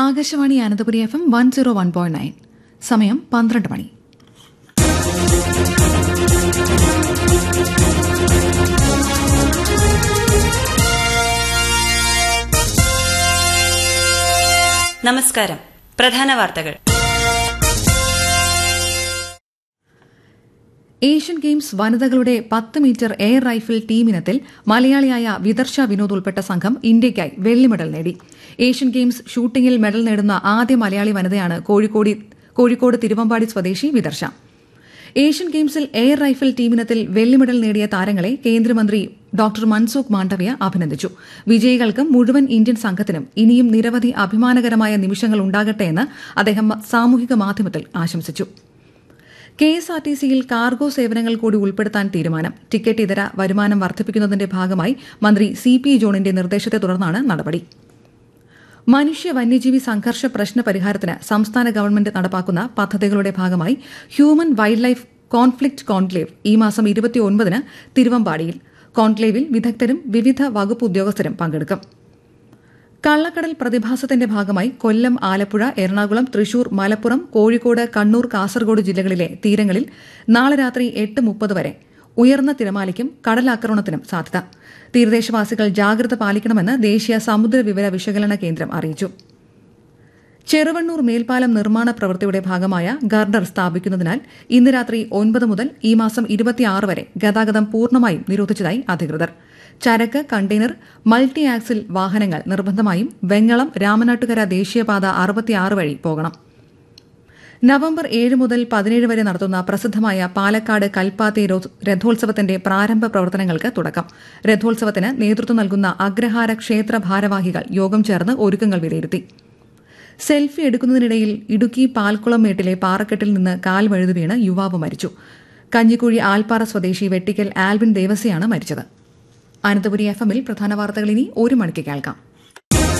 Akashvani Ananthapuri F M one zero one point nine സമയം പന്ത്രണ്ട് മണി നമസ്കാരം പ്രധാന വാർത്തകൾ ഏഷ്യൻ ഗെയിംസ് വനിതകളുടെ പത്ത് മീറ്റർ എയർ റൈഫിൾ ടീമിനത്തിൽ മലയാളിയായ വിദർശ വിനോദ് ഉൾപ്പെട്ട സംഘം ഇന്ത്യയ്ക്കായി വെള്ളി മെഡൽ നേടി ഏഷ്യൻ ഗെയിംസ് ഷൂട്ടിംഗിൽ മെഡൽ നേടുന്ന ആദ്യ മലയാളി വനിതയാണ് കോഴിക്കോട് കോഴിക്കോട് തിരുവമ്പാടി സ്വദേശി വിദർശ ഏഷ്യൻ ഗെയിംസിൽ എയർ റൈഫിൾ ടീമിനത്തിൽ വെള്ളി മെഡൽ നേടിയ താരങ്ങളെ കേന്ദ്രമന്ത്രി ഡോക്ടർ മൻസുഖ് മാണ്ഡവ്യ അഭിനന്ദിച്ചു വിജയികൾക്കും മുഴുവൻ ഇന്ത്യൻ സംഘത്തിനും ഇനിയും നിരവധി അഭിമാനകരമായ നിമിഷങ്ങൾ ഉണ്ടാകട്ടെ എന്ന് അദ്ദേഹം സാമൂഹിക മാധ്യമത്തിൽ ആശംസിച്ചു കെ എസ് ആർ ടി സിയിൽ കാർഗോ സേവനങ്ങൾ കൂടി ഉൾപ്പെടുത്താൻ തീരുമാനം ടിക്കറ്റ് ഇതര വരുമാനം വർദ്ധിപ്പിക്കുന്നതിന്റെ ഭാഗമായി മന്ത്രി സി പി ജോണിന്റെ നിർദ്ദേശത്തെ തുടർന്നാണ് നടപടി മനുഷ്യ വന്യജീവി സംഘർഷ പ്രശ്ന പരിഹാരത്തിന് സംസ്ഥാന ഗവൺമെന്റ് നടപ്പാക്കുന്ന പദ്ധതികളുടെ ഭാഗമായി human wildlife conflict conclave ഈ മാസം ഇരുപത്തിയൊൻപതിന് തിരുവമ്പാടിയിൽ കോൺക്ലേവിൽ വിദഗ്ധരും വിവിധ വകുപ്പ് ഉദ്യോഗസ്ഥരും പങ്കെടുക്കും കള്ളക്കടൽ പ്രതിഭാസത്തിന്റെ ഭാഗമായി കൊല്ലം ആലപ്പുഴ എറണാകുളം തൃശൂർ മലപ്പുറം കോഴിക്കോട് കണ്ണൂർ കാസർഗോഡ് ജില്ലകളിലെ തീരങ്ങളിൽ നാളെ രാത്രി എട്ട് മുപ്പത് വരെ ഉയർന്ന തിരമാലയ്ക്കും കടലാക്രമണത്തിനും സാധ്യത തീരദേശവാസികൾ ജാഗ്രത പാലിക്കണമെന്ന് ദേശീയ സമുദ്ര വിവര വിശകലന കേന്ദ്രം അറിയിച്ചു ചെറുവണ്ണൂർ മേൽപ്പാലം നിർമ്മാണ പ്രവൃത്തിയുടെ ഭാഗമായ ഗർഡർ സ്ഥാപിക്കുന്നതിനാൽ ഇന്ന് രാത്രി ഒൻപത് മുതൽ ഈ മാസം ഇരുപത്തിയാറ് വരെ ഗതാഗതം പൂർണ്ണമായും നിരോധിച്ചതായി അധികൃതർ ചരക്ക് കണ്ടെയ്നർ മൾട്ടി ആക്സിൽ വാഹനങ്ങൾ നിർബന്ധമായും വെങ്ങളം രാമനാട്ടുകര ദേശീയപാത അറുപത്തിയാറ് വഴി പോകണം നവംബർ ഏഴ് മുതൽ പതിനേഴ് വരെ നടത്തുന്ന പ്രസിദ്ധമായ പാലക്കാട് കൽപ്പാത്തി രഥോത്സവത്തിന്റെ പ്രാരംഭ പ്രവർത്തനങ്ങൾക്ക് തുടക്കം രഥോത്സവത്തിന് നേതൃത്വം നൽകുന്ന അഗ്രഹാര ക്ഷേത്ര ഭാരവാഹികൾ യോഗം ചേർന്ന് ഒരുക്കങ്ങൾ വിലയിരുത്തി സെൽഫി എടുക്കുന്നതിനിടയിൽ ഇടുക്കി പാൽക്കുളം മേട്ടിലെ പാറക്കെട്ടിൽ നിന്ന് കാൽ വഴുതു വീണ് യുവാവ് മരിച്ചു കഞ്ഞിക്കുഴി ആൽപ്പാറ സ്വദേശി വെട്ടിക്കൽ ആൽബിൻ ദേവസിയാണ് മരിച്ചത് അനന്തപുരി എഫ് എമ്മിൽ പ്രധാന വാർത്തകൾ ഇനി ഒരു മണിക്ക് കേൾക്കാം